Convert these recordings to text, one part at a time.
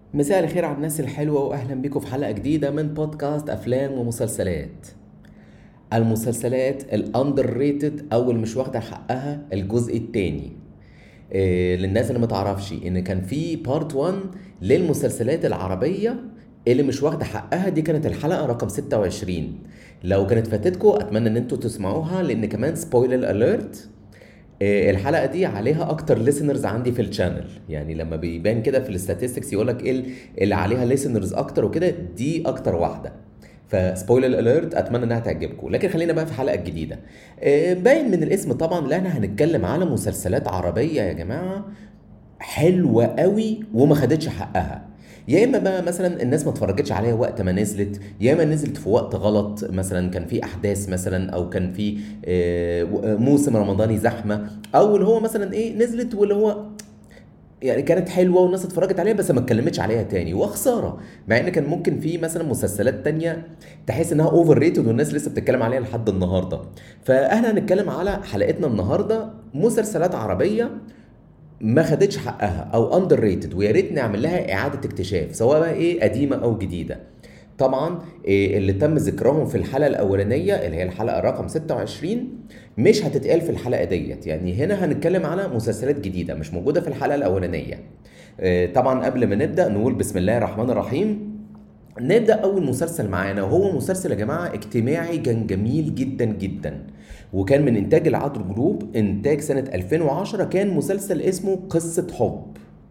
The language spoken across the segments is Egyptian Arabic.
مساء الخير على الناس الحلوة وأهلا بيكم في حلقة جديدة من بودكاست أفلام ومسلسلات المسلسلات الأندر ريتد أو اللي مش واخدة حقها الجزء التاني إيه للناس اللي متعرفش إن كان في بارت 1 للمسلسلات العربية اللي مش واخدة حقها دي كانت الحلقة رقم 26 لو كانت فاتتكم أتمنى إن انتوا تسمعوها لأن كمان سبويلر أليرت آه، الحلقه دي عليها اكتر ليسنرز عندي في الشانل يعني لما بيبان كده في الاستاتستكس يقول لك ايه اللي عليها ليسنرز اكتر وكده دي اكتر واحده فسبويلر اليرت اتمنى انها تعجبكم لكن خلينا بقى في الحلقه الجديده آه، باين من الاسم طبعا لا احنا هنتكلم على مسلسلات عربيه يا جماعه حلوه قوي وما خدتش حقها يا اما بقى مثلا الناس ما اتفرجتش عليها وقت ما نزلت يا اما نزلت في وقت غلط مثلا كان في احداث مثلا او كان في آه، موسم رمضاني زحمه او اللي هو مثلا ايه نزلت واللي هو يعني كانت حلوه والناس اتفرجت عليها بس ما اتكلمتش عليها تاني وخساره مع ان كان ممكن في مثلا مسلسلات تانية تحس انها اوفر ريتد والناس لسه بتتكلم عليها لحد النهارده فاحنا هنتكلم على حلقتنا النهارده مسلسلات عربيه ما خدتش حقها او اندر ريتد ويا ريت نعمل لها اعاده اكتشاف سواء بقى ايه قديمه او جديده طبعا إيه اللي تم ذكرهم في الحلقه الاولانيه اللي هي الحلقه رقم 26 مش هتتقال في الحلقه ديت يعني هنا هنتكلم على مسلسلات جديده مش موجوده في الحلقه الاولانيه إيه طبعا قبل ما نبدا نقول بسم الله الرحمن الرحيم نبدا اول مسلسل معانا وهو مسلسل يا جماعه اجتماعي كان جميل جدا جدا وكان من انتاج العطر جروب انتاج سنه 2010 كان مسلسل اسمه قصه حب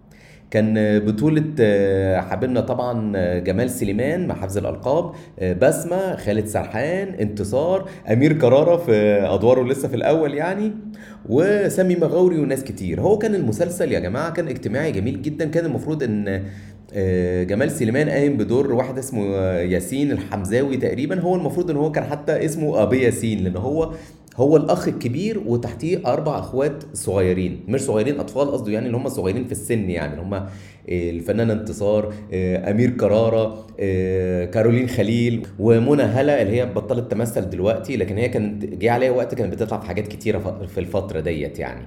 كان بطولة آه، حبيبنا طبعا آه، جمال سليمان مع حفظ الألقاب آه، بسمة خالد سرحان انتصار أمير كرارة في أدواره لسه في الأول يعني وسامي مغاوري وناس كتير هو كان المسلسل يا جماعة كان اجتماعي جميل جدا كان المفروض ان جمال سليمان قايم بدور واحد اسمه ياسين الحمزاوي تقريبا هو المفروض ان هو كان حتى اسمه ابي ياسين لان هو هو الاخ الكبير وتحتيه اربع اخوات صغيرين مش صغيرين اطفال قصده يعني اللي هم صغيرين في السن يعني اللي هم الفنانه انتصار آه، امير كراره آه، كارولين خليل ومنى هلا اللي هي بطلت تمثل دلوقتي لكن هي كانت جه عليها وقت كانت بتطلع في حاجات كتيره في الفتره ديت يعني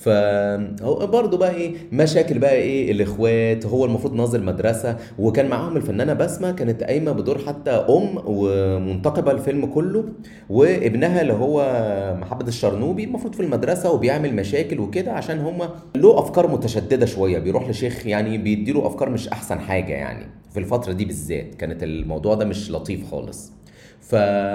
فهو برضه بقى ايه مشاكل بقى ايه الاخوات هو المفروض ناظر مدرسه وكان معاهم الفنانه بسمه كانت قايمه بدور حتى ام ومنتقبه الفيلم كله وابنها اللي هو محمد الشرنوبي المفروض في المدرسه وبيعمل مشاكل وكده عشان هم له افكار متشدده شويه بيروح لشيخ يعني بيديله افكار مش احسن حاجه يعني في الفتره دي بالذات كانت الموضوع ده مش لطيف خالص ف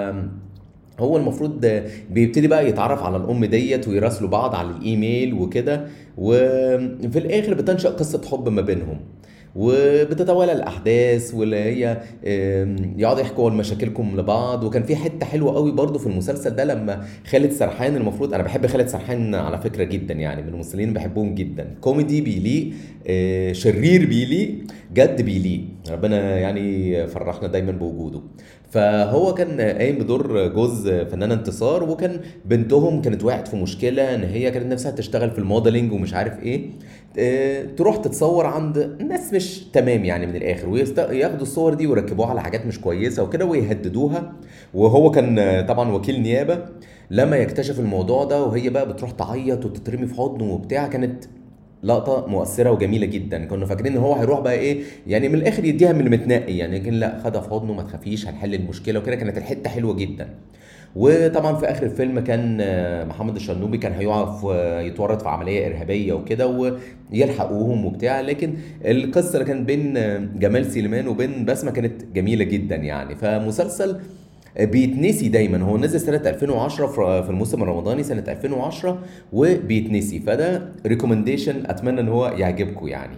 هو المفروض بيبتدي بقى يتعرف على الام ديت ويراسلوا بعض على الايميل وكده وفي الاخر بتنشا قصه حب ما بينهم وبتتوالى الاحداث واللي هي يقعدوا يحكوا مشاكلكم لبعض وكان في حته حلوه قوي برضو في المسلسل ده لما خالد سرحان المفروض انا بحب خالد سرحان على فكره جدا يعني من الممثلين بحبهم جدا كوميدي بيليق آه، شرير بيليق جد بيليق ربنا يعني فرحنا دايما بوجوده فهو كان قايم بدور جوز فنانة انتصار وكان بنتهم كانت وقعت في مشكلة ان هي كانت نفسها تشتغل في الموديلنج ومش عارف ايه آه، تروح تتصور عند ناس مش تمام يعني من الاخر وياخدوا الصور دي ويركبوها على حاجات مش كويسه وكده ويهددوها وهو كان طبعا وكيل نيابه لما يكتشف الموضوع ده وهي بقى بتروح تعيط وتترمي في حضنه وبتاع كانت لقطه مؤثره وجميله جدا كنا فاكرين ان هو هيروح بقى ايه يعني من الاخر يديها من المتنقي يعني لكن لا خدها في حضنه ما تخافيش هنحل المشكله وكده كانت الحته حلوه جدا وطبعا في اخر الفيلم كان آه، محمد الشنوبي كان هيقف يتورط في عمليه ارهابيه وكده ويلحقوهم وبتاع لكن القصه اللي كانت بين آه، جمال سليمان وبين بسمه كانت جميله جدا يعني فمسلسل بيتنسي دايما هو نزل سنه 2010 في الموسم الرمضاني سنه 2010 وبيتنسي فده ريكومنديشن اتمنى ان هو يعجبكم يعني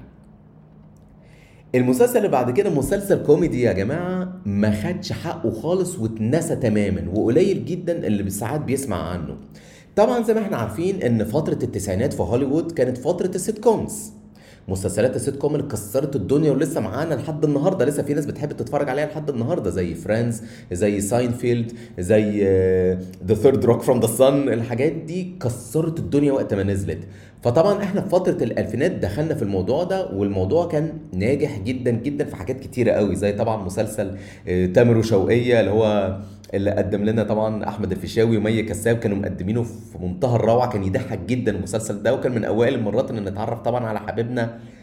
المسلسل اللي بعد كده مسلسل كوميدي يا جماعه ما خدش حقه خالص واتنسى تماما وقليل جدا اللي ساعات بيسمع عنه طبعا زي ما احنا عارفين ان فتره التسعينات في هوليوود كانت فتره السيت كومز مسلسلات السيت كوم اللي كسرت الدنيا ولسه معانا لحد النهارده لسه في ناس بتحب تتفرج عليها لحد النهارده زي فريندز زي ساينفيلد زي ذا ثيرد روك فروم ذا سن الحاجات دي كسرت الدنيا وقت ما نزلت فطبعا احنا في فتره الالفينات دخلنا في الموضوع ده والموضوع كان ناجح جدا جدا في حاجات كتيره قوي زي طبعا مسلسل آه، تامر وشوقيه اللي هو اللي قدم لنا طبعا احمد الفيشاوي ومي كساب كانوا مقدمينه في منتهى الروعه كان يضحك جدا المسلسل ده وكان من اوائل المرات ان نتعرف طبعا على حبيبنا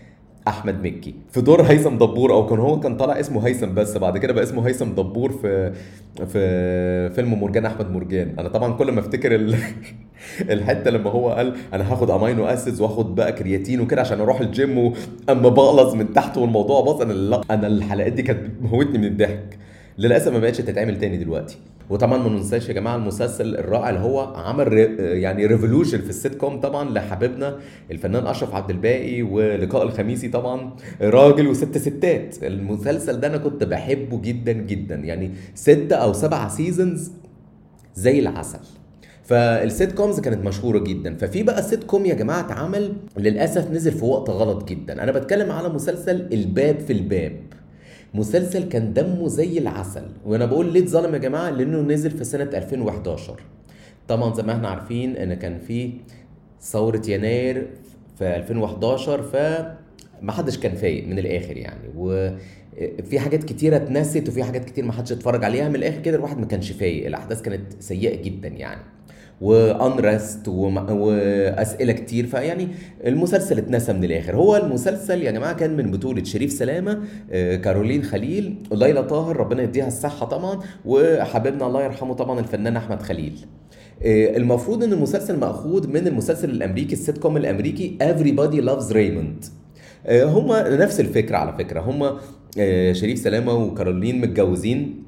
احمد مكي في دور هيثم دبور او كان هو كان طالع اسمه هيثم بس بعد كده بقى اسمه هيثم دبور في في فيلم مرجان احمد مرجان انا طبعا كل ما افتكر ال... الحته لما هو قال انا هاخد امينو اسيدز واخد بقى كرياتين وكده عشان اروح الجيم واما بغلظ من تحت والموضوع باظ انا لا انا الحلقات دي كانت بتموتني من الضحك للاسف ما بقتش تتعمل تاني دلوقتي وطبعا ما ننساش يا جماعه المسلسل الرائع اللي هو عمل ري يعني ريفولوشن في السيت كوم طبعا لحبيبنا الفنان اشرف عبد الباقي ولقاء الخميسي طبعا راجل وست ستات المسلسل ده انا كنت بحبه جدا جدا يعني ستة او سبعة سيزونز زي العسل فالسيت كومز كانت مشهوره جدا ففي بقى سيت كوم يا جماعه اتعمل للاسف نزل في وقت غلط جدا انا بتكلم على مسلسل الباب في الباب مسلسل كان دمه زي العسل وانا بقول ليه اتظلم يا جماعه لانه نزل في سنه 2011 طبعا زي ما احنا عارفين ان كان في ثوره يناير في 2011 ف ما حدش كان فايق من الاخر يعني وفي حاجات كتيره اتنست وفي حاجات كتير ما حدش اتفرج عليها من الاخر كده الواحد ما كانش فايق الاحداث كانت سيئه جدا يعني وانرست واسئله كتير فيعني المسلسل اتنسى من الاخر هو المسلسل يا جماعه كان من بطوله شريف سلامه آه، كارولين خليل ليلى طاهر ربنا يديها الصحه طبعا وحبيبنا الله يرحمه طبعا الفنان احمد خليل آه، المفروض ان المسلسل ماخوذ من المسلسل الامريكي السيت كوم الامريكي Everybody Loves Raymond آه، هما نفس الفكره على فكره هما شريف سلامه وكارولين متجوزين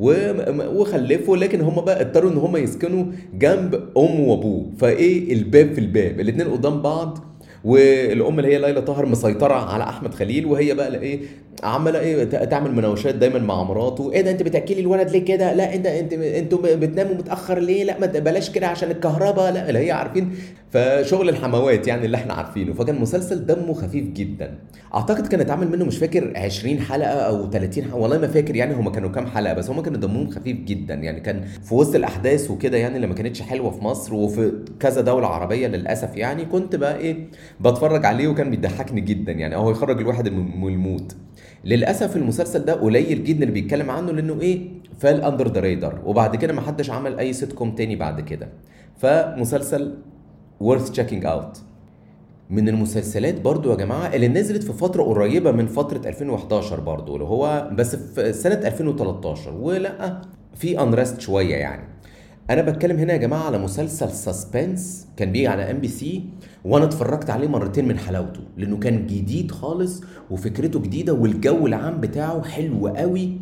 وخلفوا لكن هم بقى اضطروا ان هم يسكنوا جنب ام وابوه فايه الباب في الباب الاثنين قدام بعض والام اللي هي ليلى طاهر مسيطره على احمد خليل وهي بقى ايه عماله ايه تعمل مناوشات دايما مع مراته ايه ده انت بتاكلي الولد ليه كده لا انت انت انتوا بتناموا متاخر ليه لا ما بلاش كده عشان الكهرباء لا اللي هي عارفين فشغل الحموات يعني اللي احنا عارفينه فكان مسلسل دمه خفيف جدا اعتقد كان اتعمل منه مش فاكر 20 حلقه او 30 حلقه والله ما فاكر يعني هما كانوا كام حلقه بس هما كانوا دمهم خفيف جدا يعني كان في وسط الاحداث وكده يعني اللي ما كانتش حلوه في مصر وفي كذا دوله عربيه للاسف يعني كنت بقى ايه بتفرج عليه وكان بيضحكني جدا يعني هو يخرج الواحد من المود للاسف المسلسل ده قليل جدا اللي بيتكلم عنه لانه ايه فال اندر ذا ريدر وبعد كده ما حدش عمل اي سيت كوم تاني بعد كده فمسلسل worth checking out من المسلسلات برضو يا جماعة اللي نزلت في فترة قريبة من فترة 2011 برضو اللي هو بس في سنة 2013 ولا في انرست شوية يعني انا بتكلم هنا يا جماعة على مسلسل سسبنس كان بيجي على ام بي سي وانا اتفرجت عليه مرتين من حلاوته لانه كان جديد خالص وفكرته جديدة والجو العام بتاعه حلو قوي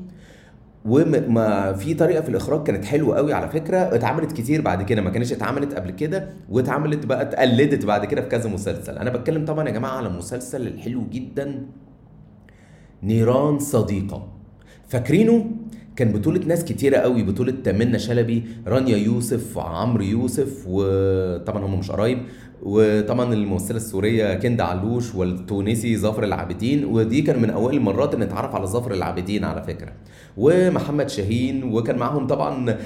وما في طريقه في الاخراج كانت حلوه قوي على فكره اتعملت كتير بعد كده ما كانتش اتعملت قبل كده واتعملت بقى اتقلدت بعد كده في كذا مسلسل انا بتكلم طبعا يا جماعه على مسلسل الحلو جدا نيران صديقه فاكرينه كان بطولة ناس كتيرة قوي بطولة منى شلبي رانيا يوسف عمرو يوسف وطبعا هم مش قرايب وطبعا الممثله السوريه كند علوش والتونسي ظافر العابدين ودي كان من اوائل المرات ان نتعرف على ظافر العابدين على فكره ومحمد شاهين وكان معاهم طبعا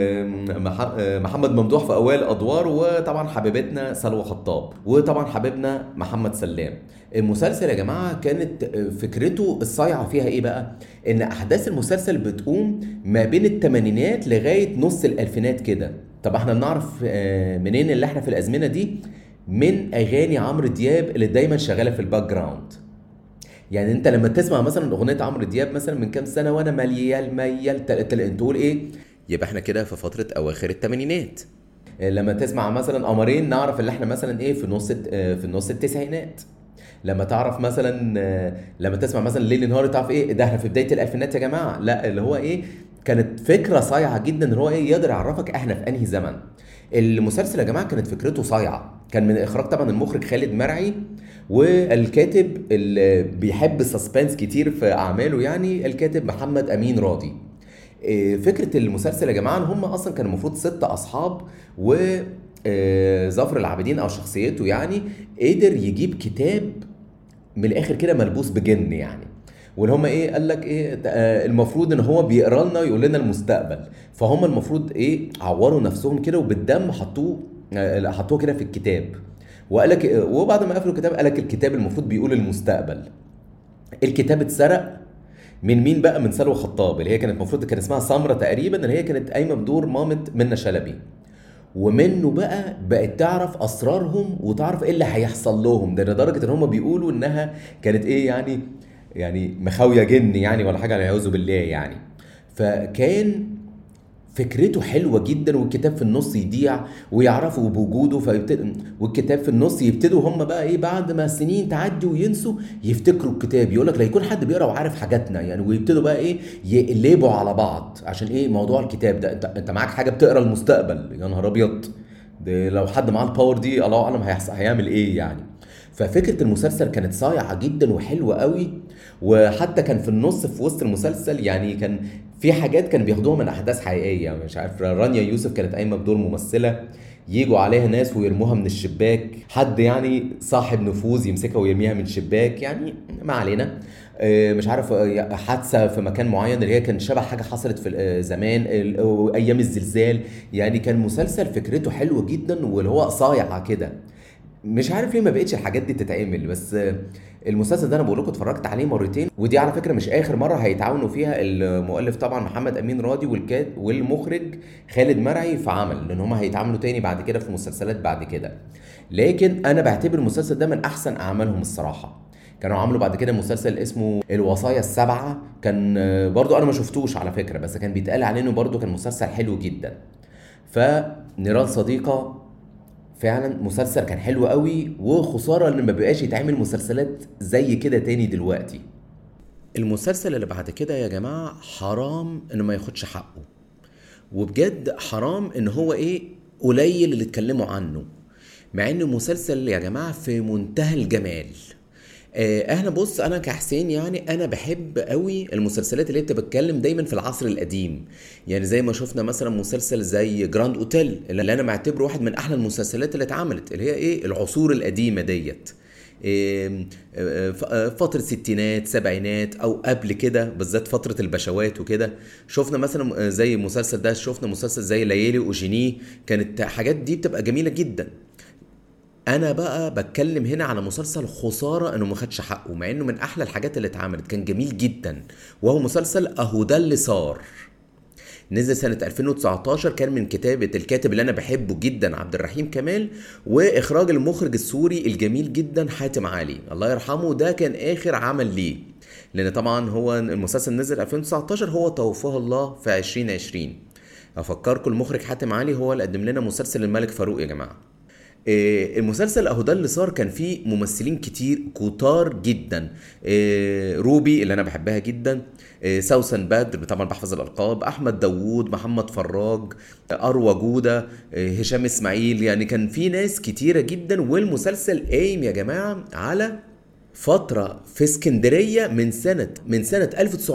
محمد ممدوح في اوائل الادوار وطبعا حبيبتنا سلوى خطاب وطبعا حبيبنا محمد سلام المسلسل يا جماعه كانت فكرته الصايعه فيها ايه بقى ان احداث المسلسل بتقوم ما بين الثمانينات لغايه نص الالفينات كده طب احنا بنعرف آه، منين اللي احنا في الازمنه دي من اغاني عمرو دياب اللي دايما شغاله في الباك جراوند يعني انت لما تسمع مثلا اغنيه عمرو دياب مثلا من كام سنه وانا مليال ميال تقول ايه يبقى احنا كده في فتره اواخر الثمانينات لما تسمع مثلا قمرين نعرف اللي احنا مثلا ايه في نص آه، في نص التسعينات لما تعرف مثلا آه، لما تسمع مثلا ليل نهار تعرف ايه ده احنا في بدايه الالفينات يا جماعه لا اللي هو ايه كانت فكره صايعه جدا ان هو ايه يقدر يعرفك احنا في انهي زمن المسلسل يا جماعه كانت فكرته صايعه كان من اخراج طبعا المخرج خالد مرعي والكاتب اللي بيحب السسبنس كتير في اعماله يعني الكاتب محمد امين راضي آه، فكره المسلسل يا جماعه ان هم اصلا كانوا المفروض ست اصحاب و آه، ظفر العابدين او شخصيته يعني قدر يجيب كتاب من الاخر كده ملبوس بجن يعني واللي هم ايه قال لك ايه آه، المفروض ان هو بيقرا لنا ويقول لنا المستقبل فهم المفروض ايه عوروا نفسهم كده وبالدم حطوه آه، حطوه كده في الكتاب وقال لك وبعد ما قفلوا الكتاب قال لك الكتاب المفروض بيقول المستقبل الكتاب اتسرق من مين بقى من سلوى خطاب اللي هي كانت المفروض كان اسمها سمره تقريبا اللي هي كانت قايمه بدور مامه منى شلبي ومنه بقى بقت تعرف اسرارهم وتعرف ايه اللي هيحصل لهم ده لدرجه ان هم بيقولوا انها كانت ايه يعني يعني مخاويه جن يعني ولا حاجه والعياذ بالله يعني فكان فكرته حلوه جدا والكتاب في النص يضيع ويعرفوا بوجوده فيبتد... والكتاب في النص يبتدوا هم بقى ايه بعد ما السنين تعدي وينسوا يفتكروا الكتاب يقول لك لا يكون حد بيقرا وعارف حاجاتنا يعني ويبتدوا بقى ايه يقلبوا على بعض عشان ايه موضوع الكتاب ده انت انت معاك حاجه بتقرا المستقبل يا نهار ابيض ده لو حد معاه الباور دي الله اعلم هيحصل هيعمل ايه يعني ففكره المسلسل كانت صايعه جدا وحلوه قوي وحتى كان في النص في وسط المسلسل يعني كان في حاجات كان بياخدوها من احداث حقيقيه مش عارف رانيا يوسف كانت قايمه بدور ممثله يجوا عليها ناس ويرموها من الشباك حد يعني صاحب نفوذ يمسكها ويرميها من شباك يعني ما علينا آه، مش عارف آه، حادثه في مكان معين اللي هي كان شبه حاجه حصلت في آه، زمان ايام الزلزال يعني كان مسلسل فكرته حلوه جدا واللي هو صايعه كده مش عارف ليه ما بقتش الحاجات دي تتعمل بس المسلسل ده انا بقول لكم اتفرجت عليه مرتين ودي على فكره مش اخر مره هيتعاونوا فيها المؤلف طبعا محمد امين راضي والكات والمخرج خالد مرعي في عمل لان هم هيتعاملوا تاني بعد كده في مسلسلات بعد كده لكن انا بعتبر المسلسل ده من احسن اعمالهم الصراحه كانوا عملوا بعد كده مسلسل اسمه الوصايا السبعه كان برضو انا ما شفتوش على فكره بس كان بيتقال عليه انه برضو كان مسلسل حلو جدا فنيران صديقه فعلا مسلسل كان حلو قوي وخساره ان ما بقاش يتعمل مسلسلات زي كده تاني دلوقتي المسلسل اللي بعد كده يا جماعه حرام انه ما ياخدش حقه وبجد حرام ان هو ايه قليل اللي اتكلموا عنه مع انه مسلسل يا جماعه في منتهى الجمال آه، احنا بص انا كحسين يعني انا بحب قوي المسلسلات اللي بتبقى بتتكلم دايما في العصر القديم يعني زي ما شفنا مثلا مسلسل زي جراند اوتيل اللي انا معتبره واحد من احلى المسلسلات اللي اتعملت اللي هي ايه العصور القديمه ديت آه، آه، فترة ستينات سبعينات أو قبل كده بالذات فترة البشوات وكده شفنا مثلا زي المسلسل ده شفنا مسلسل زي ليالي أوجيني كانت حاجات دي بتبقى جميلة جدا انا بقى بتكلم هنا على مسلسل خساره انه ما خدش حقه مع انه من احلى الحاجات اللي اتعملت كان جميل جدا وهو مسلسل اهو ده اللي صار نزل سنة 2019 كان من كتابة الكاتب اللي أنا بحبه جدا عبد الرحيم كمال وإخراج المخرج السوري الجميل جدا حاتم علي الله يرحمه ده كان آخر عمل ليه لأن طبعا هو المسلسل نزل 2019 هو توفاه الله في 2020 أفكركم المخرج حاتم علي هو اللي قدم لنا مسلسل الملك فاروق يا جماعة آه، المسلسل اهو ده اللي صار كان فيه ممثلين كتير كتار جدا آه، روبي اللي انا بحبها جدا آه، سوسن بدر طبعا بحفظ الالقاب احمد داوود محمد فراج اروى جوده هشام اسماعيل يعني كان في ناس كتيره جدا والمسلسل قايم يا جماعه على فترة في اسكندرية من سنة من سنة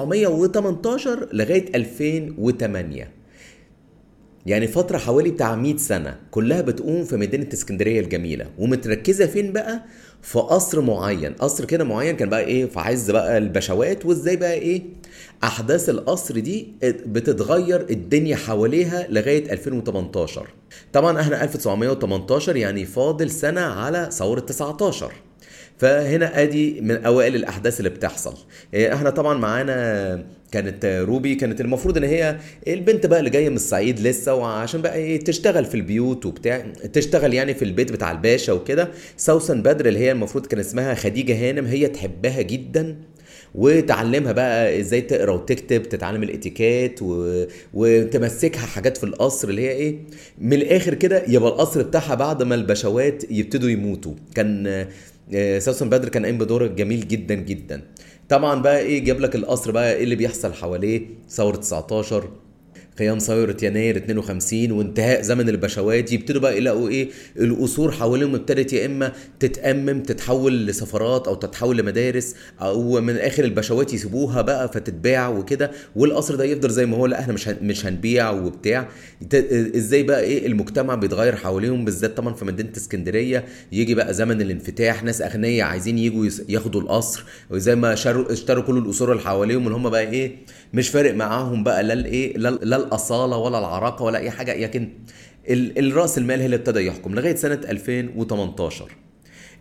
1918 لغاية 2008 يعني فترة حوالي بتاع 100 سنة كلها بتقوم في مدينة اسكندرية الجميلة ومتركزة فين بقى؟ في قصر معين قصر كده معين كان بقى ايه في عز بقى البشوات وازاي بقى ايه احداث القصر دي بتتغير الدنيا حواليها لغايه 2018 طبعا احنا 1918 يعني فاضل سنه على ثوره 19 فهنا ادي من اوائل الاحداث اللي بتحصل إيه، احنا طبعا معانا كانت روبي كانت المفروض ان هي البنت بقى اللي جايه من الصعيد لسه وعشان بقى ايه تشتغل في البيوت وبتاع تشتغل يعني في البيت بتاع الباشا وكده سوسن بدر اللي هي المفروض كان اسمها خديجه هانم هي تحبها جدا وتعلمها بقى ازاي تقرا وتكتب تتعلم الاتيكيت و... وتمسكها حاجات في القصر اللي هي ايه من الاخر كده يبقى القصر بتاعها بعد ما البشوات يبتدوا يموتوا كان آه، سوسن بدر كان قايم بدور جميل جدا جدا طبعا بقى ايه جاب لك القصر بقى ايه اللي بيحصل حواليه ثوره 19 قيام ثورة يناير 52 وانتهاء زمن البشوات يبتدوا بقى يلاقوا ايه القصور حواليهم ابتدت يا اما تتأمم تتحول لسفارات او تتحول لمدارس او من اخر البشوات يسيبوها بقى فتتباع وكده والقصر ده يفضل زي ما هو لا احنا مش مش هنبيع وبتاع ازاي بقى ايه المجتمع بيتغير حواليهم بالذات طبعا في مدينة اسكندرية يجي بقى زمن الانفتاح ناس اغنياء عايزين يجوا ياخدوا القصر وزي ما اشتروا كل القصور اللي حواليهم اللي هم بقى ايه مش فارق معاهم بقى لا الايه لا الاصاله ولا العراقه ولا اي حاجه لكن الراس المال هي اللي ابتدى يحكم لغايه سنه 2018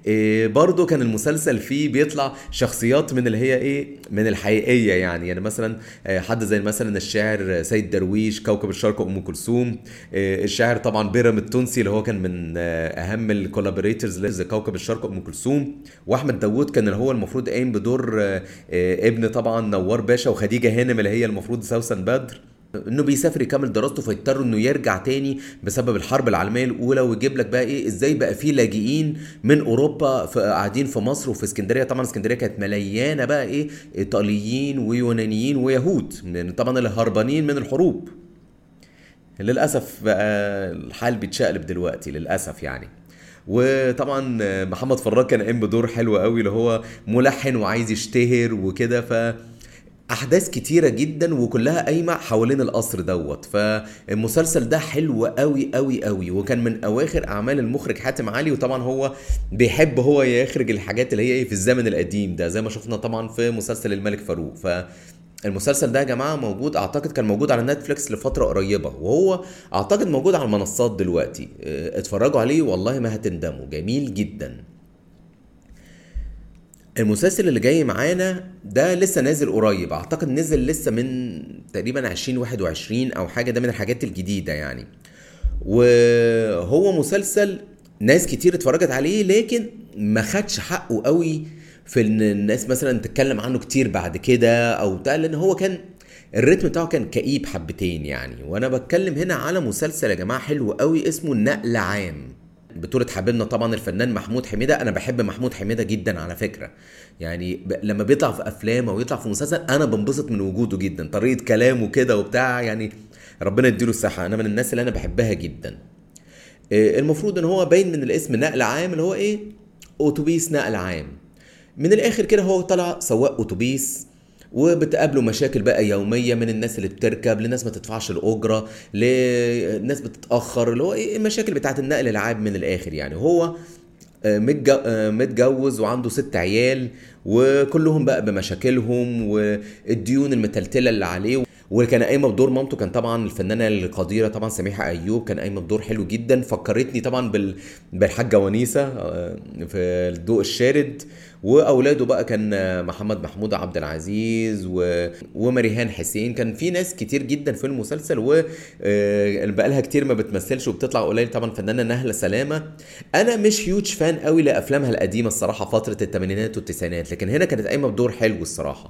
إيه برضو كان المسلسل فيه بيطلع شخصيات من اللي هي ايه من الحقيقيه يعني يعني مثلا آه، حد زي مثلا الشاعر سيد درويش كوكب الشرق ام كلثوم إيه الشاعر طبعا بيرم التونسي اللي هو كان من آه، اهم الكولابوريتورز لكوكب الشرق ام كلثوم واحمد داوود كان اللي هو المفروض قايم بدور آه، آه، ابن طبعا نوار باشا وخديجه هانم اللي هي المفروض سوسن بدر انه بيسافر يكمل دراسته فيضطر انه يرجع تاني بسبب الحرب العالميه الاولى ويجيب لك بقى ايه ازاي بقى في لاجئين من اوروبا في قاعدين في مصر وفي اسكندريه طبعا اسكندريه كانت مليانه بقى ايه ايطاليين ويونانيين ويهود لان طبعا اللي هربانين من الحروب للاسف بقى الحال بيتشقلب دلوقتي للاسف يعني وطبعا محمد فراج كان قايم بدور حلو قوي اللي هو ملحن وعايز يشتهر وكده ف احداث كتيره جدا وكلها قايمه حوالين القصر دوت فالمسلسل ده حلو قوي قوي قوي وكان من اواخر اعمال المخرج حاتم علي وطبعا هو بيحب هو يخرج الحاجات اللي هي ايه في الزمن القديم ده زي ما شفنا طبعا في مسلسل الملك فاروق ف المسلسل ده يا جماعه موجود اعتقد كان موجود على نتفليكس لفتره قريبه وهو اعتقد موجود على المنصات دلوقتي اه، اتفرجوا عليه والله ما هتندموا جميل جدا المسلسل اللي جاي معانا ده لسه نازل قريب اعتقد نزل لسه من تقريبا 2021 او حاجه ده من الحاجات الجديده يعني وهو مسلسل ناس كتير اتفرجت عليه لكن ما خدش حقه قوي في ان الناس مثلا تتكلم عنه كتير بعد كده او بتاع لان هو كان الريتم بتاعه كان كئيب حبتين يعني وانا بتكلم هنا على مسلسل يا جماعه حلو قوي اسمه نقل عام بطولة حبيبنا طبعا الفنان محمود حميدة أنا بحب محمود حميدة جدا على فكرة يعني ب... لما بيطلع في أفلام أو يطلع في مسلسل أنا بنبسط من وجوده جدا طريقة كلامه كده وبتاع يعني ربنا يديله الصحة أنا من الناس اللي أنا بحبها جدا آه، المفروض ان هو باين من الاسم نقل عام اللي هو ايه اتوبيس نقل عام من الاخر كده هو طلع سواق اتوبيس وبتقابله مشاكل بقى يوميه من الناس اللي بتركب لناس ما تدفعش الاجره لناس بتتاخر اللي هو ايه المشاكل بتاعت النقل العام من الاخر يعني هو آه، متج- آه، متجوز وعنده ست عيال وكلهم بقى بمشاكلهم والديون المتلتله اللي عليه واللي كان قايمه بدور مامته كان طبعا الفنانه القديره طبعا سميحه ايوب كان قايمه بدور حلو جدا فكرتني طبعا بال... بالحاجه ونيسه آه، في الضوء الشارد واولاده بقى كان آه، محمد محمود عبد العزيز و... ومريهان حسين كان في ناس كتير جدا في المسلسل و آه، بقى لها كتير ما بتمثلش وبتطلع قليل طبعا فنانه نهله سلامه انا مش هيوج فان قوي لافلامها القديمه الصراحه فتره الثمانينات والتسعينات لكن هنا كانت قايمه بدور حلو الصراحه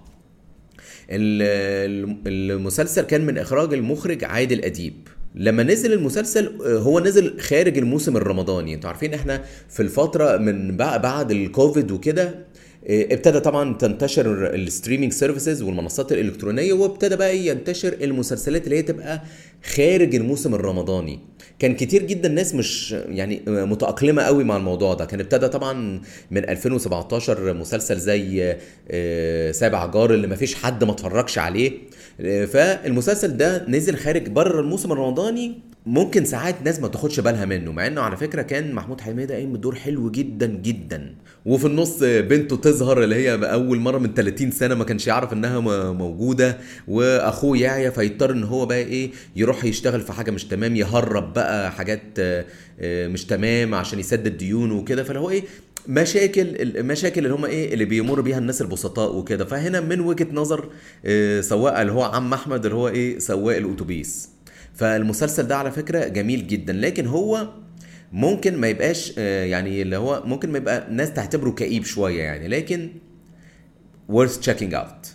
ال- المسلسل كان من اخراج المخرج عادل اديب لما نزل المسلسل آه، هو نزل خارج الموسم الرمضاني انتوا عارفين احنا في الفتره من بع- بعد الكوفيد وكده آه، ابتدى طبعا تنتشر الستريمينج سيرفيسز والمنصات الالكترونيه وابتدى بقى ينتشر المسلسلات اللي هي تبقى خارج الموسم الرمضاني كان كتير جدا ناس مش يعني متأقلمة قوي مع الموضوع ده كان ابتدى طبعا من 2017 مسلسل زي آه، سابع جار اللي مفيش حد ما اتفرجش عليه آه، فالمسلسل ده نزل خارج بره الموسم الرمضاني ممكن ساعات ناس ما تاخدش بالها منه مع انه على فكره كان محمود حميده قايم بدور حلو جدا جدا وفي النص بنته تظهر اللي هي اول مره من 30 سنه ما كانش يعرف انها م- موجوده واخوه يعيا فيضطر ان هو بقى ايه يروح يشتغل في حاجه مش تمام يهرب بقى حاجات آه، آه، مش تمام عشان يسدد ديونه وكده فاللي هو ايه مشاكل المشاكل اللي هم ايه اللي بيمر بيها الناس البسطاء وكده فهنا من وجهه نظر آه، سواق اللي هو عم احمد اللي هو ايه سواق الاتوبيس فالمسلسل ده على فكره جميل جدا لكن هو ممكن ما يبقاش آه، يعني اللي هو ممكن ما يبقى ناس تعتبره كئيب شويه يعني لكن worth checking out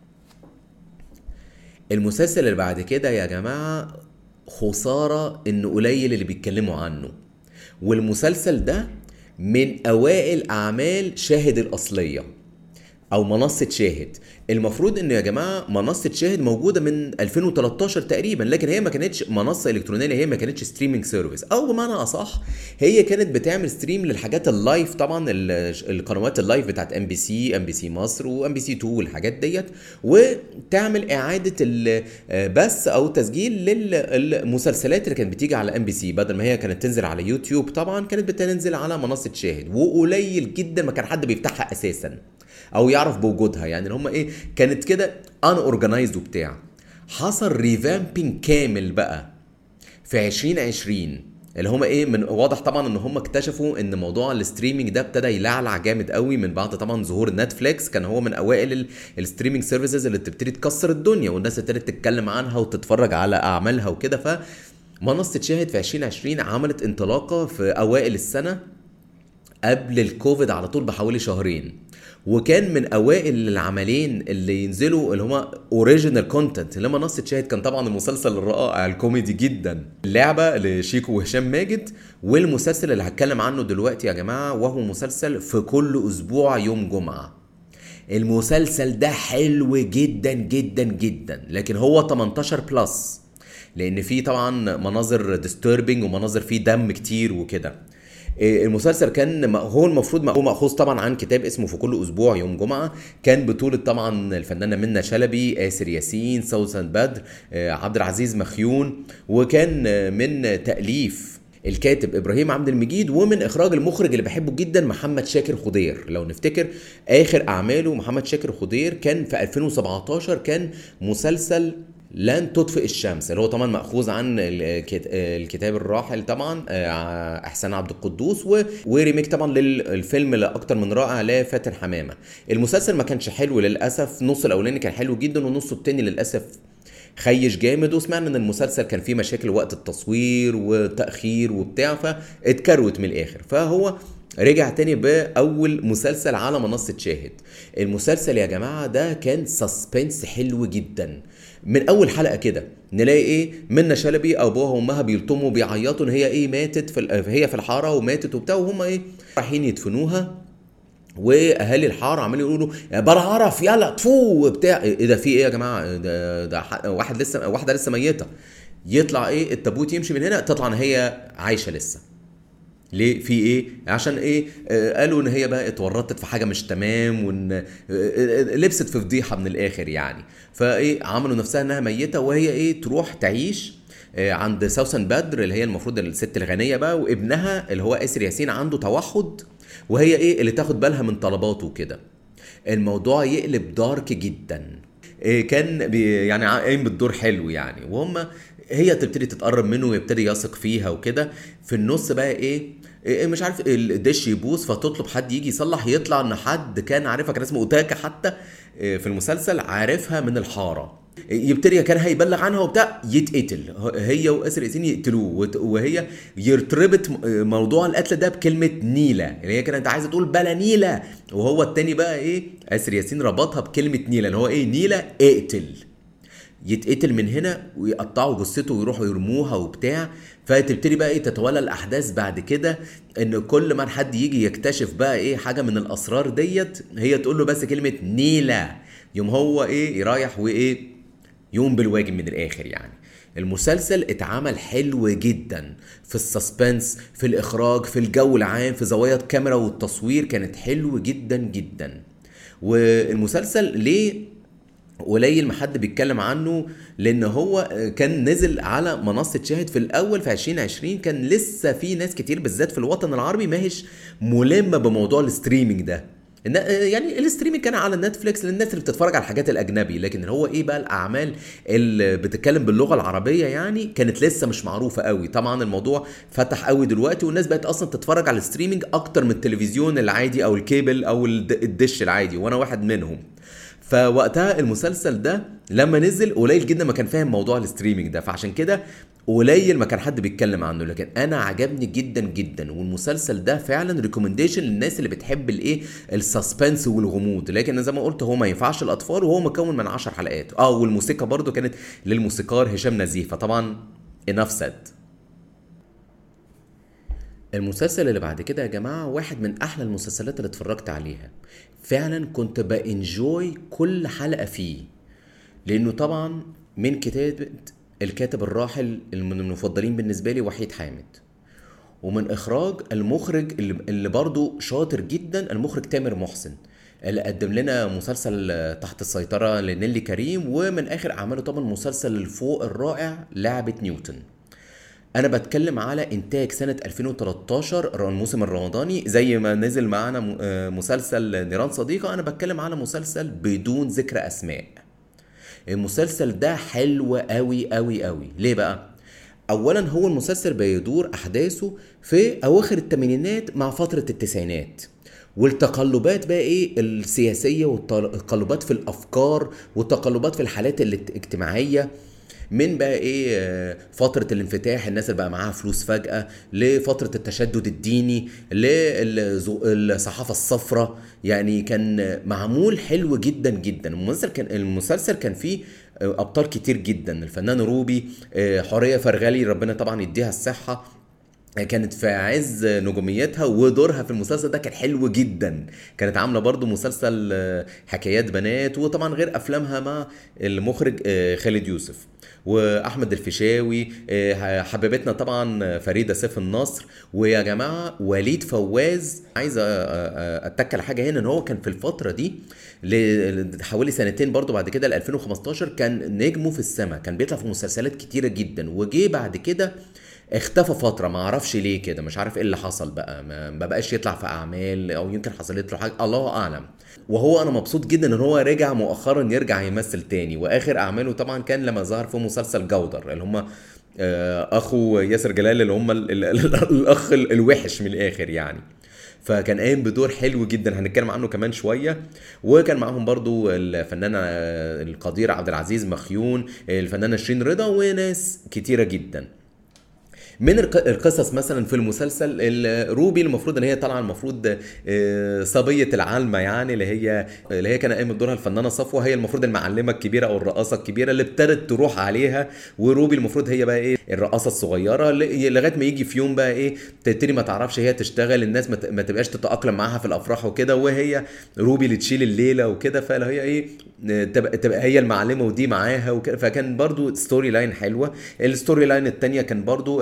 المسلسل اللي بعد كده يا جماعة خسارة إن قليل اللي بيتكلموا عنه والمسلسل ده من أوائل أعمال شاهد الأصلية او منصه شاهد المفروض ان يا جماعه منصه شاهد موجوده من 2013 تقريبا لكن هي ما كانتش منصه الكترونيه هي ما كانتش ستريمينج سيرفيس او بمعنى اصح هي كانت بتعمل ستريم للحاجات اللايف طبعا ال- القنوات اللايف بتاعت ام بي سي ام بي سي مصر وام بي سي 2 والحاجات ديت وتعمل اعاده البث او تسجيل للمسلسلات اللي كانت بتيجي على ام بي سي بدل ما هي كانت تنزل على يوتيوب طبعا كانت بتنزل على منصه شاهد وقليل جدا ما كان حد بيفتحها اساسا او يعرف بوجودها يعني اللي هم ايه كانت كده ان اورجنايزد وبتاع حصل ريفامبينج كامل بقى في 2020 اللي هم ايه من واضح طبعا ان هم اكتشفوا ان موضوع الستريمينج ده ابتدى يلعلع جامد قوي من بعد طبعا ظهور نتفليكس كان هو من اوائل الستريمينج سيرفيسز اللي بتبتدي تكسر الدنيا والناس ابتدت تتكلم عنها وتتفرج على اعمالها وكده ف منصة شاهد في 2020 عملت انطلاقة في أوائل السنة قبل الكوفيد على طول بحوالي شهرين وكان من اوائل العملين اللي ينزلوا اللي هما اوريجينال كونتنت اللي منصه شاهد كان طبعا المسلسل الرائع الكوميدي جدا اللعبه لشيكو وهشام ماجد والمسلسل اللي هتكلم عنه دلوقتي يا جماعه وهو مسلسل في كل اسبوع يوم جمعه المسلسل ده حلو جدا جدا جدا لكن هو 18 بلس لان فيه طبعا مناظر ديستربنج ومناظر فيه دم كتير وكده إيه، المسلسل كان هو المفروض هو مأخوذ طبعا عن كتاب اسمه في كل اسبوع يوم جمعه كان بطوله طبعا الفنانه منى شلبي آسر ياسين سوسن بدر إيه، عبد العزيز مخيون وكان من تأليف الكاتب ابراهيم عبد المجيد ومن اخراج المخرج اللي بحبه جدا محمد شاكر خضير لو نفتكر اخر اعماله محمد شاكر خضير كان في 2017 كان مسلسل لن تطفئ الشمس اللي هو طبعا ماخوذ عن الكتاب الراحل طبعا آه، احسان عبد القدوس وريميك طبعا للفيلم لاكتر من رائع لفاتن حمامه المسلسل ما كانش حلو للاسف النص الاولاني كان حلو جدا والنص التاني للاسف خيش جامد وسمعنا ان المسلسل كان فيه مشاكل وقت التصوير وتاخير وبتاع فاتكروت من الاخر فهو رجع تاني باول مسلسل على منصه شاهد المسلسل يا جماعه ده كان سسبنس حلو جدا من اول حلقه كده نلاقي ايه منى شلبي ابوها وامها بيلطموا بيعيطوا ان هي ايه ماتت في هي في الحاره وماتت وبتاع وهم ايه رايحين يدفنوها واهالي الحاره عمالين يقولوا يا برعرف يلا طفو وبتاع ايه ده في ايه يا جماعه ده, ده واحد لسه واحده لسه ميته يطلع ايه التابوت يمشي من هنا تطلع ان هي عايشه لسه ليه في ايه عشان ايه آه قالوا ان هي بقى اتورطت في حاجه مش تمام وان آه, آه، لبست في فضيحه من الاخر يعني فايه عملوا نفسها انها ميته وهي ايه تروح تعيش آه عند سوسن بدر اللي هي المفروض الست الغنيه بقى وابنها اللي هو اسر ياسين عنده توحد وهي ايه اللي تاخد بالها من طلباته كده الموضوع يقلب دارك جدا إيه كان بي يعني قايم بالدور حلو يعني وهم هي تبتدي تتقرب منه ويبتدي يثق فيها وكده في النص بقى ايه, إيه مش عارف الدش يبوظ فتطلب حد يجي يصلح يطلع ان حد كان عارفها كان اسمه اوتاكا حتى إيه في المسلسل عارفها من الحاره يبتدي كان هيبلغ عنها وبتاع يتقتل هي واسر ياسين يقتلوه وهي يرتبط موضوع القتل ده بكلمه نيله اللي هي كانت عايزه تقول بلا نيله وهو التاني بقى ايه اسر ياسين ربطها بكلمه نيله اللي هو ايه نيله اقتل يتقتل من هنا ويقطعوا جثته ويروحوا يرموها وبتاع فتبتدي بقى ايه تتولى الاحداث بعد كده ان كل ما حد يجي يكتشف بقى ايه حاجه من الاسرار ديت هي تقول له بس كلمه نيله يوم هو ايه يرايح وايه يوم بالواجب من الاخر يعني المسلسل اتعمل حلو جدا في السسبنس في الاخراج في الجو العام في زوايا الكاميرا والتصوير كانت حلو جدا جدا والمسلسل ليه قليل ما حد بيتكلم عنه لان هو كان نزل على منصه شاهد في الاول في 2020 كان لسه في ناس كتير بالذات في الوطن العربي ماهيش ملمه بموضوع الستريمينج ده يعني الستريمينج كان على نتفليكس للناس اللي بتتفرج على الحاجات الاجنبي لكن هو ايه بقى الاعمال اللي بتتكلم باللغه العربيه يعني كانت لسه مش معروفه قوي طبعا الموضوع فتح قوي دلوقتي والناس بقت اصلا تتفرج على الستريمينج اكتر من التلفزيون العادي او الكيبل او الدش العادي وانا واحد منهم فوقتها المسلسل ده لما نزل قليل جدا ما كان فاهم موضوع الستريمينج ده فعشان كده قليل ما كان حد بيتكلم عنه لكن انا عجبني جدا جدا والمسلسل ده فعلا ريكومنديشن للناس اللي بتحب الايه السسبنس والغموض لكن زي ما قلت هو ما ينفعش الاطفال وهو مكون من 10 حلقات اه والموسيقى برده كانت للموسيقار هشام نزيه فطبعا انف سد المسلسل اللي بعد كده يا جماعة واحد من أحلى المسلسلات اللي اتفرجت عليها فعلا كنت بانجوي كل حلقة فيه لأنه طبعا من كتابة الكاتب الراحل من المفضلين بالنسبة لي وحيد حامد ومن إخراج المخرج اللي, اللي برضه شاطر جدا المخرج تامر محسن اللي قدم لنا مسلسل تحت السيطرة لنيلي كريم ومن آخر أعماله طبعا مسلسل الفوق الرائع لعبة نيوتن انا بتكلم على انتاج سنه 2013 الموسم الرمضاني زي ما نزل معانا آه، مسلسل نيران صديقه انا بتكلم على مسلسل بدون ذكر اسماء المسلسل ده حلو قوي قوي قوي ليه بقى اولا هو المسلسل بيدور احداثه في اواخر الثمانينات مع فتره التسعينات والتقلبات بقى ايه السياسيه والتقلبات في الافكار والتقلبات في الحالات الاجتماعيه من بقى ايه آه، فتره الانفتاح الناس اللي بقى معاها فلوس فجاه لفتره التشدد الديني للصحافه الصفراء يعني كان معمول حلو جدا جدا المسلسل كان المسلسل كان فيه آه، ابطال كتير جدا الفنان روبي آه، حوريه فرغلي ربنا طبعا يديها الصحه كانت في عز نجوميتها ودورها في المسلسل ده كان حلو جدا كانت عامله برضو مسلسل حكايات بنات وطبعا غير افلامها مع المخرج خالد يوسف واحمد الفيشاوي آه، حبيبتنا طبعا فريده سيف النصر ويا جماعه وليد فواز عايز اتك على حاجه هنا ان هو كان في الفتره دي حوالي سنتين برضو بعد كده ل 2015 كان نجمه في السماء كان بيطلع في مسلسلات كتيره جدا وجي بعد كده اختفى فتره ما اعرفش ليه كده مش عارف ايه اللي حصل بقى ما بقاش يطلع في اعمال او يمكن حصلت له حاجه الله اعلم وهو انا مبسوط جدا ان هو رجع مؤخرا يرجع يمثل تاني واخر اعماله طبعا كان لما ظهر في مسلسل جودر اللي هم آه، اخو ياسر جلال اللي هم الاخ الوحش من الاخر يعني فكان قايم بدور حلو جدا هنتكلم عنه كمان شويه وكان معاهم برضو الفنانه القدير عبد العزيز مخيون الفنانه شيرين رضا وناس كتيره جدا من القصص مثلا في المسلسل روبي المفروض ان هي طالعه المفروض آه، صبيه العالمه يعني اللي هي اللي هي كان قايم بدورها الفنانه صفوه هي المفروض المعلمه الكبيره او الرقاصه الكبيره اللي ابتدت تروح عليها وروبي المفروض هي بقى ايه الرقاصه الصغيره لغايه ما يجي في يوم بقى ايه تبتدي ما تعرفش هي تشتغل الناس ما تبقاش تتاقلم معاها في الافراح وكده وهي روبي اللي تشيل الليله وكده فاللي هي ايه تبقى, تبقى هي المعلمه ودي معاها وكده فكان برضو ستوري لاين حلوه الستوري لاين الثانيه كان برضو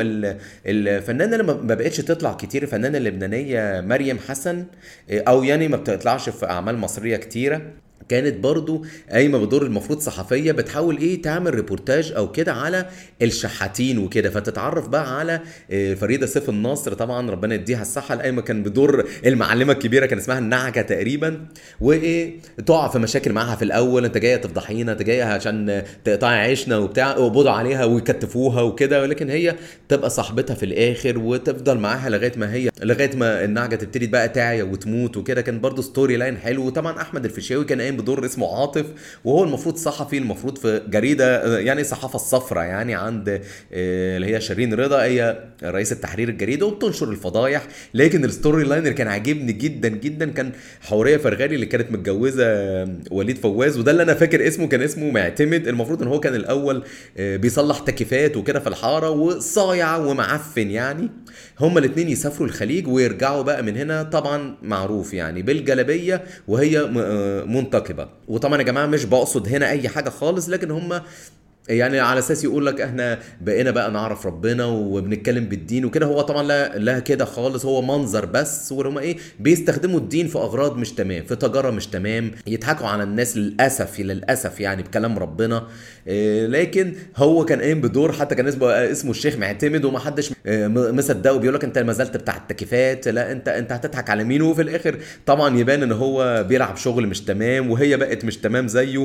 الفنانه اللي ما بقتش تطلع كتير الفنانه اللبنانيه مريم حسن او يعني ما بتطلعش في اعمال مصريه كتيره كانت برضو قايمه بدور المفروض صحفيه بتحاول ايه تعمل ريبورتاج او كده على الشحاتين وكده فتتعرف بقى على آه، فريده سيف النصر طبعا ربنا يديها الصحه القايمه كان بدور المعلمه الكبيره كان اسمها النعكه تقريبا وايه تقع في مشاكل معاها في الاول انت جايه تفضحينا انت جايه عشان تقطعي عيشنا وبتاع وقبضوا عليها ويكتفوها وكده ولكن هي تبقى صاحبتها في الاخر وتفضل معاها لغايه ما هي لغايه ما النعجه تبتدي بقى تعيا وتموت وكده كان برضو ستوري لاين حلو وطبعا احمد الفيشاوي كان قايم بدور اسمه عاطف وهو المفروض صحفي المفروض في جريده يعني الصحافه الصفراء يعني عند آه، اللي هي شيرين رضا هي رئيس التحرير الجريده وبتنشر الفضايح لكن الستوري لاين اللي كان عاجبني جدا جدا كان حوريه فرغالي اللي كانت متجوزه وليد فواز وده اللي انا فاكر اسمه كان اسمه معتمد المفروض ان هو كان الاول آه، بيصلح تكييفات وكده في الحاره وصايع ومعفن يعني هما الاثنين يسافروا الخليج ويرجعوا بقى من هنا طبعا معروف يعني بالجلبيه وهي آه، منتقبه وطبعا يا جماعه مش بقصد هنا اي حاجه خالص لكن هم يعني على اساس يقول لك احنا بقينا بقى نعرف ربنا وبنتكلم بالدين وكده هو طبعا لا لا كده خالص هو منظر بس وهم ايه بيستخدموا الدين في اغراض مش تمام في تجاره مش تمام يضحكوا على الناس للاسف للاسف يعني بكلام ربنا إيه لكن هو كان قايم بدور حتى كان اسمه اسمه الشيخ معتمد وما حدش إيه مصدقه بيقول لك انت ما زلت بتاع التكييفات لا انت انت هتضحك على مين وفي الاخر طبعا يبان ان هو بيلعب شغل مش تمام وهي بقت مش تمام زيه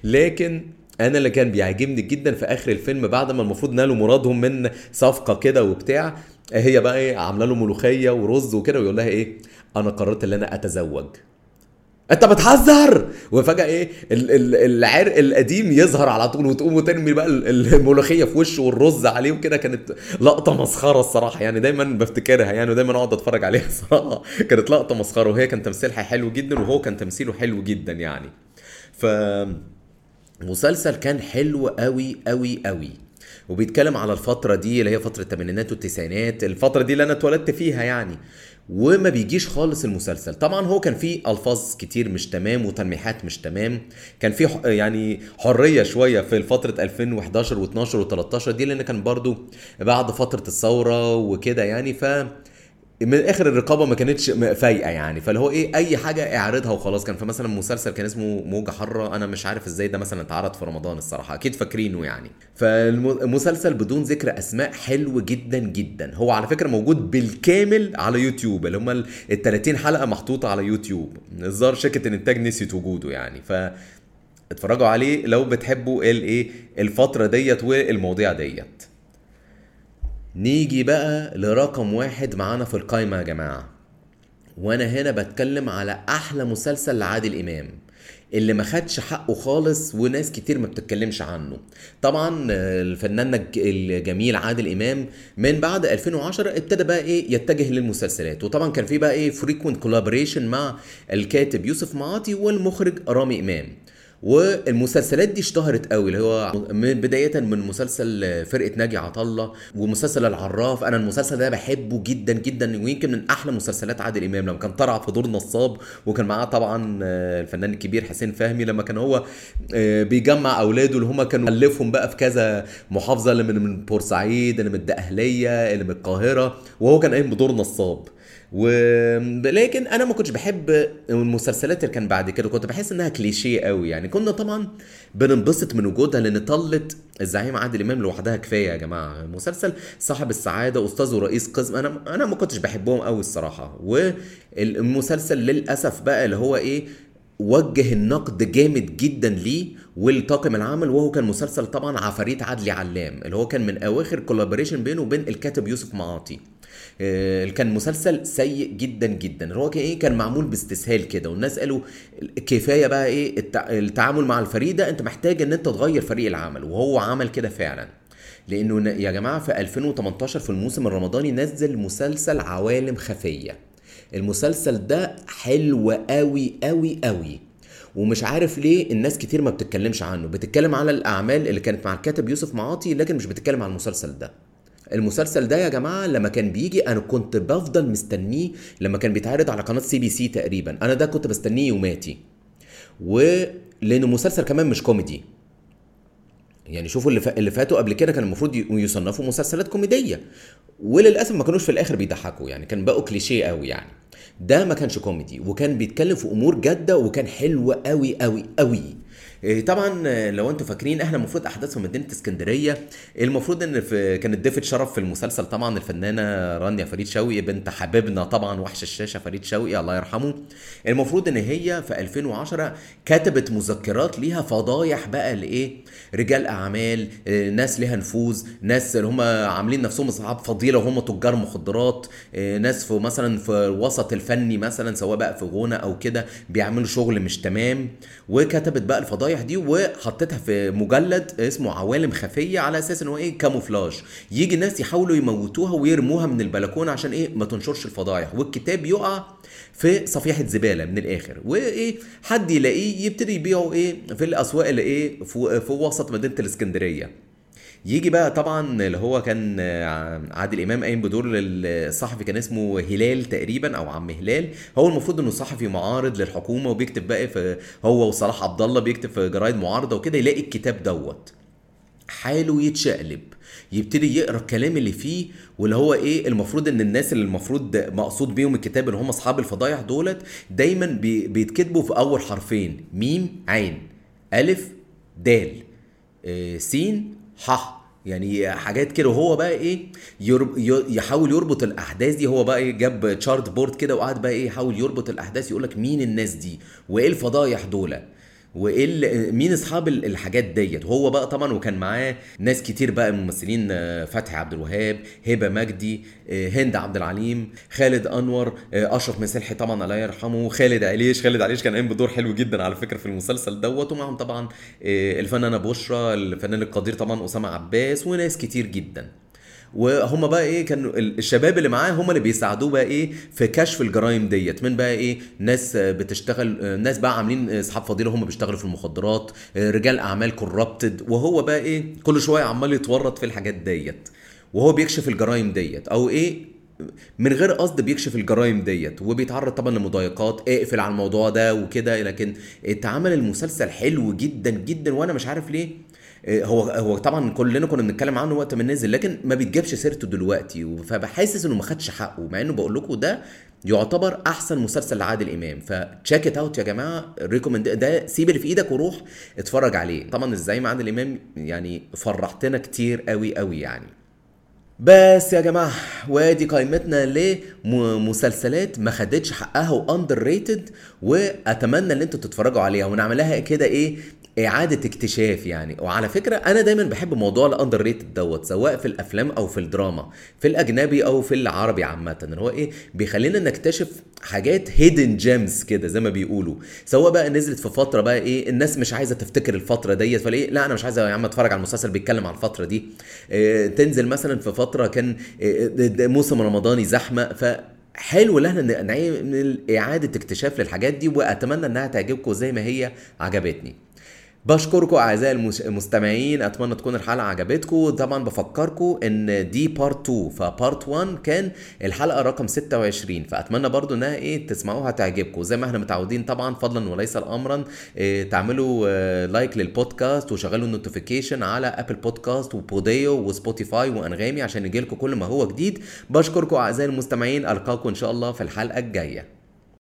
لكن انا اللي كان بيعجبني جدا في اخر الفيلم بعد ما المفروض نالوا مرادهم من صفقه كده وبتاع هي بقى ايه عامله له ملوخيه ورز وكده ويقول لها ايه انا قررت ان انا اتزوج انت بتهزر وفجاه ايه العرق القديم يظهر على طول وتقوم وترمي بقى الملوخيه في وشه والرز عليه وكده كانت لقطه مسخره الصراحه يعني دايما بفتكرها يعني ودايما اقعد اتفرج عليها الصراحه كانت لقطه مسخره وهي كان تمثيلها حلو جدا وهو كان تمثيله حلو جدا يعني ف مسلسل كان حلو قوي قوي قوي وبيتكلم على الفترة دي اللي هي فترة الثمانينات والتسعينات الفترة دي اللي أنا اتولدت فيها يعني وما بيجيش خالص المسلسل طبعا هو كان فيه الفاظ كتير مش تمام وتلميحات مش تمام كان فيه يعني حريه شويه في فتره 2011 و12 و13 دي لان كان برضو بعد فتره الثوره وكده يعني ف من الاخر الرقابه ما كانتش فايقه يعني فاللي هو ايه اي حاجه اعرضها وخلاص كان في مثلا مسلسل كان اسمه موجه حاره انا مش عارف ازاي ده مثلا اتعرض في رمضان الصراحه اكيد فاكرينه يعني فالمسلسل بدون ذكر اسماء حلو جدا جدا هو على فكره موجود بالكامل على يوتيوب اللي هم ال 30 حلقه محطوطه على يوتيوب الظاهر شركه الانتاج نسيت وجوده يعني ف اتفرجوا عليه لو بتحبوا الايه الفتره ديت والمواضيع ديت نيجي بقى لرقم واحد معانا في القايمة يا جماعة وانا هنا بتكلم على احلى مسلسل لعادل امام اللي ما خدش حقه خالص وناس كتير ما بتتكلمش عنه طبعا الفنان الج- الجميل عادل امام من بعد 2010 ابتدى بقى ايه يتجه للمسلسلات وطبعا كان في بقى ايه فريكوينت كولابوريشن مع الكاتب يوسف معاطي والمخرج رامي امام والمسلسلات دي اشتهرت قوي اللي هو من بدايه من مسلسل فرقه ناجي عطا الله ومسلسل العراف انا المسلسل ده بحبه جدا جدا ويمكن من احلى مسلسلات عادل امام لما كان طلع في دور نصاب وكان معاه طبعا آه، الفنان الكبير حسين فهمي لما كان هو آه، بيجمع اولاده اللي هم كانوا الفهم بقى في كذا محافظه اللي من من بورسعيد اللي من الدقهليه اللي من القاهره وهو كان قايم بدور نصاب ولكن انا ما كنتش بحب المسلسلات اللي كان بعد كده كنت بحس انها كليشيه قوي يعني كنا طبعا بننبسط من وجودها لان طلت الزعيم عادل امام لوحدها كفايه يا جماعه مسلسل صاحب السعاده استاذ ورئيس قسم انا انا ما كنتش بحبهم قوي الصراحه والمسلسل للاسف بقى اللي هو ايه وجه النقد جامد جدا ليه والطاقم العمل وهو كان مسلسل طبعا عفاريت عدلي علام اللي هو كان من اواخر كولابوريشن بينه وبين الكاتب يوسف معاطي آه، كان مسلسل سيء جدا جدا اللي هو كان ايه كان معمول باستسهال كده والناس قالوا كفايه بقى ايه التع- التعامل مع الفريق ده انت محتاج ان انت تغير فريق العمل وهو عمل كده فعلا لانه ن- يا جماعه في 2018 في الموسم الرمضاني نزل مسلسل عوالم خفيه المسلسل ده حلو قوي قوي قوي ومش عارف ليه الناس كتير ما بتتكلمش عنه بتتكلم على الاعمال اللي كانت مع الكاتب يوسف معاطي لكن مش بتتكلم على المسلسل ده المسلسل ده يا جماعه لما كان بيجي انا كنت بفضل مستنيه لما كان بيتعرض على قناه سي بي سي تقريبا انا ده كنت بستنيه يوماتي ولانه مسلسل كمان مش كوميدي يعني شوفوا اللي, فا... اللي فاتوا قبل كده كان المفروض ي- يصنفوا مسلسلات كوميديه وللاسف ما كانوش في الاخر بيضحكوا يعني كان بقوا كليشيه قوي يعني ده ما كانش كوميدي وكان بيتكلم في امور جاده وكان حلو قوي قوي قوي إيه طبعا آه، لو انتوا فاكرين احنا المفروض احداث في مدينه اسكندريه المفروض ان في كانت ضيفه شرف في المسلسل طبعا الفنانه رانيا فريد شوقي بنت حبيبنا طبعا وحش الشاشه فريد شوقي الله يرحمه المفروض ان هي في 2010 كتبت مذكرات ليها فضايح بقى لايه رجال اعمال آه، ناس ليها نفوذ ناس اللي هم عاملين نفسهم اصحاب فضيله وهم تجار مخدرات آه، ناس في مثلا في الوسط الفني مثلا سواء بقى في غنى او كده بيعملوا شغل مش تمام وكتبت بقى الفضايح دي وحطيتها في مجلد اسمه عوالم خفيه على اساس ان هو ايه كاموفلاج يجي الناس يحاولوا يموتوها ويرموها من البلكونه عشان ايه ما تنشرش الفضايح والكتاب يقع في صفيحه زباله من الاخر وايه حد يلاقيه يبتدي يبيعه ايه في الاسواق اللي ايه في, في وسط مدينه الاسكندريه يجي بقى طبعا اللي هو كان آه، عادل امام قايم بدور الصحفي كان اسمه هلال تقريبا او عم هلال هو المفروض انه صحفي معارض للحكومه وبيكتب بقى في هو وصلاح عبد الله بيكتب في جرايد معارضه وكده يلاقي الكتاب دوت حاله يتشقلب يبتدي يقرا الكلام اللي فيه واللي هو ايه المفروض ان الناس اللي المفروض مقصود بيهم الكتاب اللي هم اصحاب الفضايح دولت دايما بي بيتكتبوا في اول حرفين ميم عين الف دال آه، سين ح يعني حاجات كده وهو بقى ايه يرب ي- يحاول يربط الاحداث دي هو بقى إيه جاب تشارت بورد كده وقعد بقى ايه يحاول يربط الاحداث يقول لك مين الناس دي وايه الفضايح دول وايه ال- مين اصحاب ال- الحاجات ديت وهو بقى طبعا وكان معاه ناس كتير بقى ممثلين آه، فتحي عبد الوهاب هبه مجدي آه، هند عبد العليم خالد انور آه، اشرف مسلحي طبعا الله يرحمه خالد عليش خالد عليش كان قايم بدور حلو جدا على فكره في المسلسل دوت ومعهم طبعا آه، الفنانه بشرى الفنان القدير طبعا اسامه عباس وناس كتير جدا وهم بقى ايه كانوا ال- الشباب اللي معاه هم اللي بيساعدوه بقى ايه في كشف الجرائم ديت من بقى ايه ناس آه، بتشتغل آه، ناس بقى عاملين آه، اصحاب فضيله هم بيشتغلوا في المخدرات آه، رجال اعمال كوربتد وهو بقى ايه كل شويه عمال يتورط في الحاجات ديت وهو بيكشف الجرائم ديت او ايه من غير قصد بيكشف الجرائم ديت وبيتعرض طبعا لمضايقات اقفل على الموضوع ده وكده لكن اتعمل المسلسل حلو جدا جدا وانا مش عارف ليه إيه، هو هو طبعا كلنا كنا بنتكلم عنه وقت ما نزل لكن ما بيتجابش سيرته دلوقتي فبحسس انه ما خدش حقه مع انه بقول لكم ده يعتبر احسن مسلسل لعادل امام فتشيك ات اوت يا جماعه ريكومند ده سيب اللي في ايدك وروح اتفرج عليه طبعا الزعيم عادل امام يعني فرحتنا كتير قوي قوي يعني بس يا جماعه وادي قائمتنا لمسلسلات ما خدتش حقها واندر ريتد واتمنى ان انتوا تتفرجوا عليها ونعملها كده ايه اعاده اكتشاف يعني وعلى فكره انا دايما بحب موضوع الاندر ريتد دوت سواء في الافلام او في الدراما في الاجنبي او في العربي عامه اللي هو ايه بيخلينا نكتشف حاجات هيدن جيمز كده زي ما بيقولوا سواء بقى نزلت في فتره بقى ايه الناس مش عايزه تفتكر الفتره ديت فليه لا انا مش عايزه يا عم اتفرج على المسلسل بيتكلم عن الفتره دي إيه تنزل مثلا في فتره كان إيه موسم رمضاني زحمه ف حلو ان احنا نعمل اعاده اكتشاف للحاجات دي واتمنى انها تعجبكم زي ما هي عجبتني بشكركم اعزائي المستمعين اتمنى تكون الحلقه عجبتكم طبعا بفكركم ان دي بارت 2 فبارت 1 كان الحلقه رقم 26 فاتمنى برضو انها ايه تسمعوها تعجبكم زي ما احنا متعودين طبعا فضلا وليس امرا إيه تعملوا إيه لايك للبودكاست وشغلوا النوتيفيكيشن على ابل بودكاست وبوديو وسبوتيفاي وانغامي عشان يجيلكم كل ما هو جديد بشكركم اعزائي المستمعين القاكم ان شاء الله في الحلقه الجايه